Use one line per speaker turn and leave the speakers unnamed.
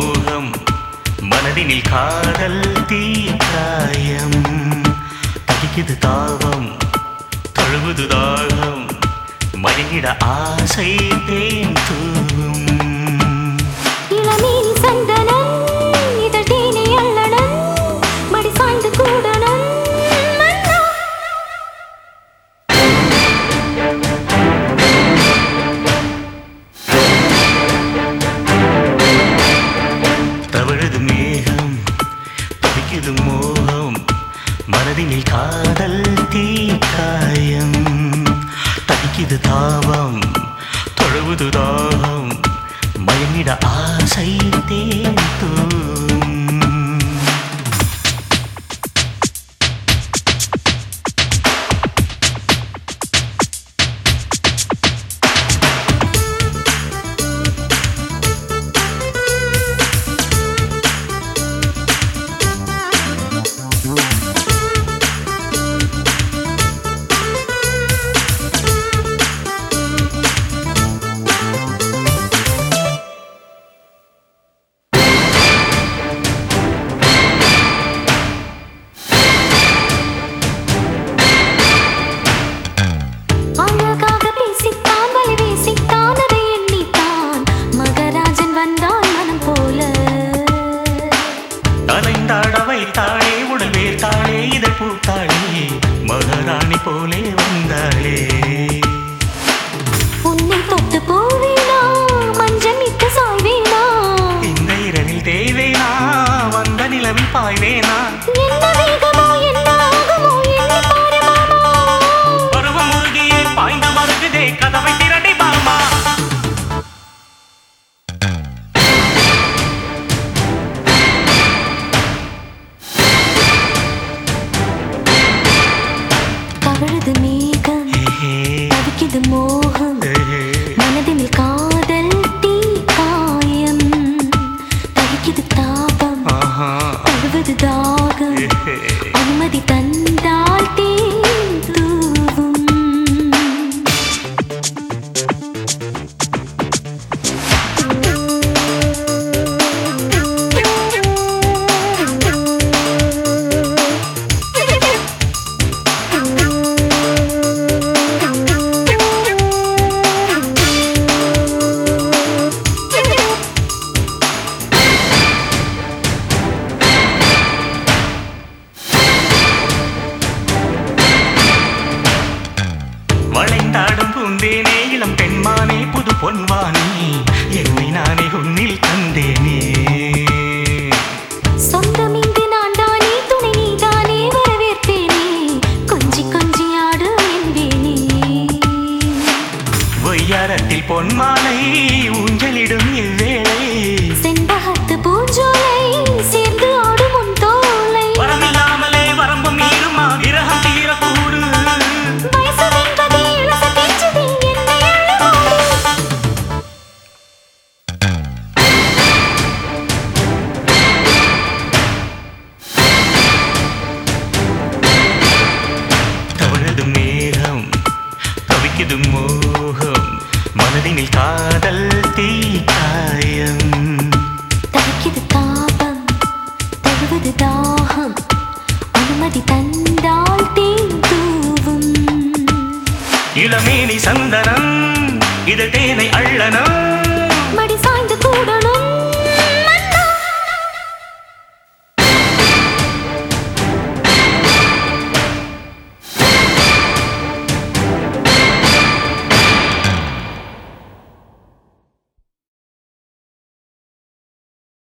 மோகம் மனதினில் காதல் தீக்காயம் தவிக்குது தாவம் தழுவுது தாகம் மயங்கிட ஆசை தேன் தூவும்
இளமீன் சந்தனம் இதழ் தேனை அள்ளணும் மடி சாய்ந்து கூடணும் மன்னா
தவழுது மேகம் தவிக்குது மோகம் மனதினில் காதல் தீக்காயம் தவிக்குது தாவம் தொழுவுது தாகம் மயங்கிட ஆசை தேன் தூவும்
அழகாக பேசித்தான் வலி வீசித்தான் அதை எண்ணித்தான் மகராஜன் வந்தான் மனம் போல
தலைந்தாட வைத்தாளே உடல் வேர்த்தாளே இதை பூத்தாளே மகாராணி போலே வந்தாளே
உன்னை தொட்டு போவேனா மஞ்சள் இட்டு சாய்வேனா
இந்த இரவில் தேவேனா வந்த நிலவில் பாய்வேனா
என்ன வேகமோ என்ன ஆகுமோ என்ன பாரு மாமா
பருவம் முருகியே பாய்ந்து மருகுதே கதவை திரட்டி பாமா
தவழுது மேகம்
ஏஹே,
தவிக்குது மோகம்
ஏஹே,
மனதினில் காதல் தீ காயம் தவிக்குது தாபம்
ஆஹா,
தழுவது தாகம்
ஏஹே,